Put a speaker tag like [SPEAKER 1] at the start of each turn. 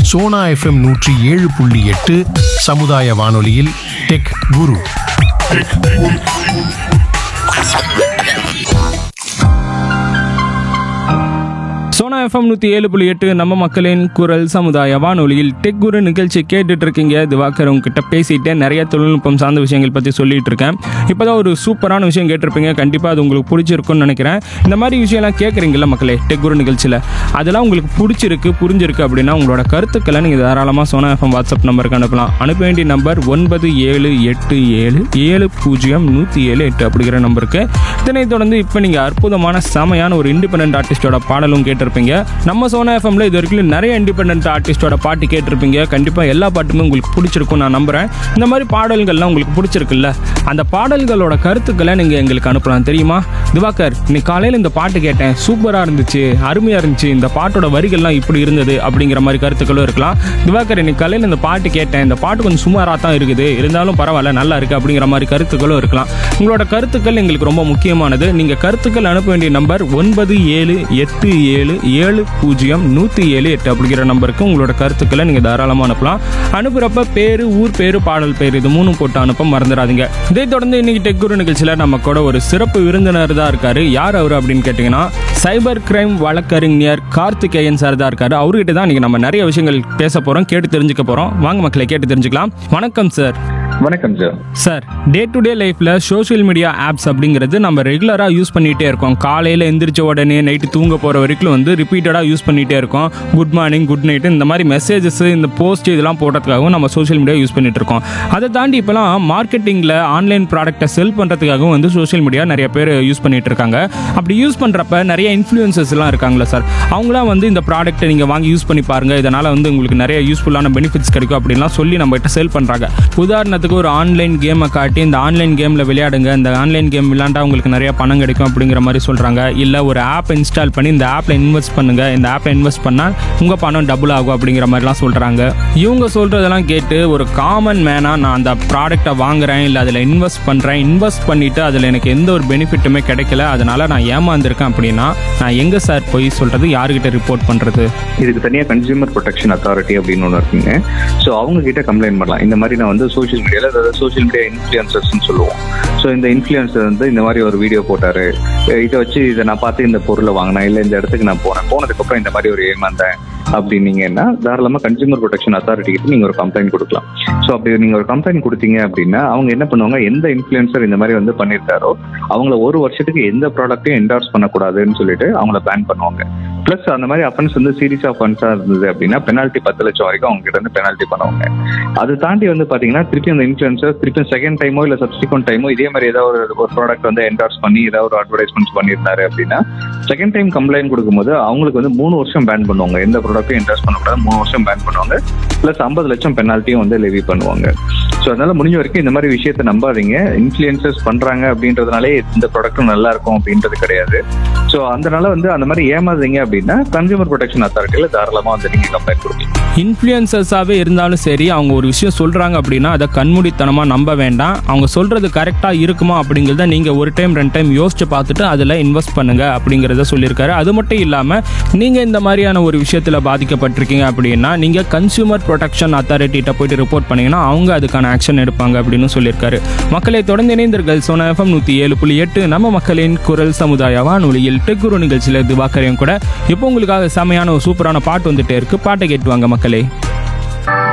[SPEAKER 1] Sona FM நூற்றி ஏழு புள்ளி எட்டு சமுதாய வானொலியில் டெக் குரு
[SPEAKER 2] சோனா எஃப்எம் நூற்றி ஏழு புள்ளி எட்டு நம்ம மக்களின் குரல் சமுதாய வானொலியில் டெக் குரு நிகழ்ச்சி கேட்டுட்டு இருக்கீங்க திவாகர் உங்ககிட்ட பேசிட்டு நிறைய தொழில்நுட்பம் சார்ந்த விஷயங்கள் பற்றி சொல்லிட்டு இருக்கேன் இப்போதான் ஒரு சூப்பரான விஷயம் கேட்டிருப்பீங்க கண்டிப்பாக அது உங்களுக்கு பிடிச்சிருக்கும்னு நினைக்கிறேன் இந்த மாதிரி விஷயம்லாம் கேட்குறீங்களா மக்களே டெக் குரு நிகழ்ச்சியில் அதெல்லாம் உங்களுக்கு பிடிச்சிருக்கு புரிஞ்சிருக்கு அப்படின்னா உங்களோட கருத்துக்களை நீங்கள் தாராளமாக சோனா எஃப்எம் வாட்ஸ்அப் நம்பருக்கு அனுப்பலாம் அனுப்ப வேண்டிய நம்பர் ஒன்பது ஏழு எட்டு ஏழு ஏழு பூஜ்ஜியம் நூற்றி ஏழு எட்டு அப்படிங்கிற நம்பருக்கு இதனைத் தொடர்ந்து இப்போ நீங்கள் அற்புதமான செமையான ஒரு இண்டிபெண்டன்ட் ஆர்டிஸ்டோட பாடலும் கேட்டிருப்பீங்க நம்ம சோனா எஃப்எம்ல இது வரைக்கும் நிறைய இண்டிபெண்டன்ட் ஆர்டிஸ்டோட பாட்டு கேட்டிருப்பீங்க கண்டிப்பாக எல்லா பாட்டுமே உங்களுக்கு பிடிச்சிருக்கும் நான் நம்புறேன் இந்த மாதிரி பாடல்கள்லாம் உங்களுக்கு பிடிச்சிருக்குல்ல அந்த பாடல்களோட கருத்துக்களை நீங்கள் எங்களுக்கு அனுப்பலாம் தெரியுமா திவாகர் இன்னைக்கு காலையில் இந்த பாட்டு கேட்டேன் சூப்பராக இருந்துச்சு அருமையாக இருந்துச்சு இந்த பாட்டோட வரிகள்லாம் இப்படி இருந்தது அப்படிங்கிற மாதிரி கருத்துக்களும் இருக்கலாம் திவாகர் இன்னைக்கு காலையில் இந்த பாட்டு கேட்டேன் இந்த பாட்டு கொஞ்சம் சுமாராக தான் இருக்குது இருந்தாலும் பரவாயில்ல நல்லா இருக்கு அப்படிங்கிற மாதிரி கருத்துக்களும் இருக்கலாம் உங்களோட கருத்துக்கள் எங்களுக்கு ரொம்ப முக்கியமானது நீங்கள் கருத்துக்கள் அனுப்ப வேண்டிய நம்பர் ஒன்பது ஏழு எட்டு ஏழு ஏழு பூஜ்ஜியம் நூற்றி ஏழு எட்டு அப்படிங்கிற நம்பருக்கு உங்களோட கருத்துக்களை நீங்கள் தாராளமாக அனுப்பலாம் அனுப்புகிறப்ப பேர் ஊர் பேர் பாடல் பேர் இது மூணும் போட்டு அனுப்ப மறந்துடாதீங்க இதை தொடர்ந்து இன்னைக்கு டெக் குரு நிகழ்ச்சியில் நம்ம கூட ஒரு சிறப்பு விருந்தினர் தான் இருக்காரு யார் அவர் அப்படின்னு கேட்டிங்கன்னா சைபர் கிரைம் வழக்கறிஞர் கார்த்திகேயன் சார் தான் இருக்காரு அவர்கிட்ட தான் இன்னைக்கு நம்ம நிறைய விஷயங்கள் பேச போகிறோம் கேட்டு தெரிஞ்சுக்க போகிறோம் வாங்க மக்களை கேட்டு தெரிஞ்சுக்கலாம் வணக்கம் சார்
[SPEAKER 3] வணக்கம் sir
[SPEAKER 2] sir day to day லைஃப்பில் சோஷியல் மீடியா ஆப்ஸ் அப்படிங்கிறது நம்ம ரெகுலராக யூஸ் பண்ணிகிட்டே இருக்கோம் காலையில் எந்திரிச்ச உடனே நைட்டு தூங்க போகிற வரைக்கும் வந்து ரிப்பீட்டடாக யூஸ் பண்ணிகிட்டே இருக்கோம் குட் மார்னிங் குட் நைட்டு இந்த மாதிரி மெசேஜஸ் இந்த போஸ்ட் இதெல்லாம் போடுறதுக்காகவும் நம்ம சோஷியல் மீடியா யூஸ் பண்ணிட்டு இருக்கோம் அதை தாண்டி இப்போலாம் மார்க்கெட்டிங்கில் ஆன்லைன் ப்ராடக்ட்டை செல் பண்ணுறதுக்காகவும் வந்து சோஷியல் மீடியா நிறைய பேர் யூஸ் பண்ணிட்டு இருக்காங்க அப்படி யூஸ் பண்ணுறப்ப நிறைய இன்ஃப்ளூயன்சஸ் எல்லாம் இருக்காங்களா சார் அவங்களாம் வந்து இந்த ப்ராடக்ட்டை நீங்கள் வாங்கி யூஸ் பண்ணி பாருங்கள் இதனால் வந்து உங்களுக்கு நிறைய யூஸ்ஃபுல்லான பெனிஃபிட்ஸ் கிடைக்கும் அப்படின்லாம் சொல்லி நம்ம கிட்ட செல் பண்ணுறாங்க உதாரணத்துக்கு ஒரு ஆன்லைன் கேமை காட்டி இந்த ஆன்லைன் கேமில் விளையாடுங்க இந்த ஆன்லைன் கேம் விளையாண்டா உங்களுக்கு நிறைய பணம் கிடைக்கும் அப்படிங்கிற மாதிரி சொல்கிறாங்க இல்லை ஒரு ஆப் இன்ஸ்டால் பண்ணி இந்த ஆப்பில் இன்வெஸ்ட் பண்ணுங்க இந்த ஆப்பில் இன்வெஸ்ட் பண்ணால் உங்கள் பணம் டபுள் ஆகும் அப்படிங்கிற மாதிரிலாம் சொல்கிறாங்க இவங்க சொல்கிறதெல்லாம் கேட்டு ஒரு காமன் மேனாக நான் அந்த ப்ராடக்ட்டை வாங்குறேன் இல்லை அதில் இன்வெஸ்ட் பண்ணுறேன் இன்வெஸ்ட் பண்ணிவிட்டு அதில் எனக்கு எந்த ஒரு பெனிஃபிட்டுமே கிடைக்கல அதனால் நான் ஏமாந்துருக்கேன் அப்படின்னா நான் எங்கே சார் போய் சொல்கிறது யாருக்கிட்ட ரிப்போர்ட் பண்ணுறது
[SPEAKER 3] இதுக்கு தனியாக கன்சியூமர் ப்ரொடெக்ஷன் அத்தாரிட்டி அப்படின்னு ஒன்று இருக்குங்க ஸோ அவங்க கிட்ட கம்ப்ளைண்ட் பண்ணலாம் இந்த மாதிரி நான் வந்து சோஷியல் மீடியாவில் அதாவது சோஷியல் மீடியா இன்ஃப்ளூயன்சர்ஸ்னு சொல்லுவோம் ஸோ இந்த இன்ஃப்ளூயன்சர் வந்து இந்த மாதிரி ஒரு வீடியோ போட்டாரு அஹ் இதை வச்சு இதை நான் பார்த்து இந்த பொருளை வாங்கினேன் இல்லை இந்த இடத்துக்கு நான் போனேன் போனதுக்கப்புறம் இந்த மாதிரி ஒரு ஏமாந்தேன் அப்படின்னீங்கன்னா தாராளமாக கன்சியூமர் ப்ரொடெக்ஷன் அத்தாரிட்டி கிட்ட நீங்கள் ஒரு கம்ப்ளைண்ட் கொடுக்கலாம் ஸோ அப்படி நீங்கள் ஒரு கம்ப்ளைண்ட் கொடுத்தீங்க அப்படின்னா அவங்க என்ன பண்ணுவாங்க எந்த இன்ஃப்ளூயன்சர் இந்த மாதிரி வந்து பண்ணியிருக்காரோ அவங்கள ஒரு வருஷத்துக்கு எந்த ப்ராடக்ட்டையும் என்டார்ஸ் பண்ணக்கூடாதுன்னு சொல்லிட்டு அவங்கள பேன் பண்ணுவாங்க ப்ளஸ் அந்த மாதிரி அஃபென்ஸ் வந்து சீரிஸ் ஆஃப் ஃபன்ஸாக இருந்தது அப்படின்னா பெனால்ட்டி பத்து லட்சம் வரைக்கும் அவங்க கிட்ட இருந்து பெனால்ட்டி பண்ணுவாங்க அது தாண்டி வந்து பார்த்தீங்கன்னா திருப்பி அந்த இன்ஃப்ளூயன்சர் திருப்பி செகண்ட் டைமோ இல்லை சப்சிக்வெண்ட் டைமோ இதே மாதிரி ஏதாவது ஒரு ஒரு ப்ராடக்ட் வந்து என்டார்ஸ் பண்ணி ஏதாவது ஒரு அட்வர்டைஸ்மெண்ட்ஸ் பண்ணியிருந்தாரு அப்படின்னா செகண்ட் டைம் கம்ப்ளைண்ட் கொடுக்கும்போது அவங்களுக்கு வந்து மூணு வருஷம் பேன் பண்ணுவாங்க எந்த ப்ராடக்ட்டும் என்டார்ஸ் பண்ணக்கூடாது மூணு வருஷம் பேன் பண்ணுவாங்க ப்ளஸ் ஐம்பது லட்சம் பெனால்ட்டியும் வந்து லெவி பண்ணுவாங்க ஸோ அதனால முடிஞ்ச வரைக்கும் இந்த மாதிரி விஷயத்த நம்பாதீங்க இன்ஃப்ளூயன்சஸ் பண்றாங்க அப்படின்றதுனாலே இந்த ப்ராடக்ட்டும் நல்லா இருக்கும் அப்படின்றது கிடையாது ஸோ அதனால வந்து அந்த மாதிரி ஏமாந்தீங்க அப்படின்னா கன்சியூமர் ப்ரொடெக்ஷன் அத்தாரிட்டியில் தாராளமாக வந்து நீங்க கம்ப்ளைண்ட் கொடுக்கலாம்
[SPEAKER 2] இன்ஃப்ளூயன்சர்ஸாகவே இருந்தாலும் சரி அவங்க ஒரு விஷயம் சொல்கிறாங்க அப்படின்னா அதை கண்மூடித்தனமாக நம்ப வேண்டாம் அவங்க சொல்கிறது கரெக்டாக இருக்குமா அப்படிங்கிறத நீங்கள் ஒரு டைம் ரெண்டு டைம் யோசிச்சு பார்த்துட்டு அதில் இன்வெஸ்ட் பண்ணுங்க அப்படிங்கிறத சொல்லியிருக்காரு அது மட்டும் இல்லாமல் நீங்கள் இந்த மாதிரியான ஒரு விஷயத்தில் பாதிக்கப்பட்டிருக்கீங்க அப்படின்னா நீங்கள் கன்சியூமர் ப்ரொடெக்ஷன் அத்தாரிட்டிகிட்ட போயிட்டு ரிப்போர்ட் பண்ணீங்கன்னா அவங்க அதுக்கான ஆக்ஷன் எடுப்பாங்க அப்படின்னு சொல்லியிருக்காரு மக்களை தொடர்ந்து இணைந்தீர்கள் சோனா எஃப்எம் நூற்றி ஏழு புள்ளி எட்டு நம்ம மக்களின் குரல் சமுதாய வானொலியில் டெக்குரு நிகழ்ச்சியில் திவாக்கரையும் கூட இப்போ உங்களுக்காக செமையான ஒரு சூப்பரான பாட்டு வந்துட்டே இருக்கு பாட்டை கேட்டுவாங்க மக்களே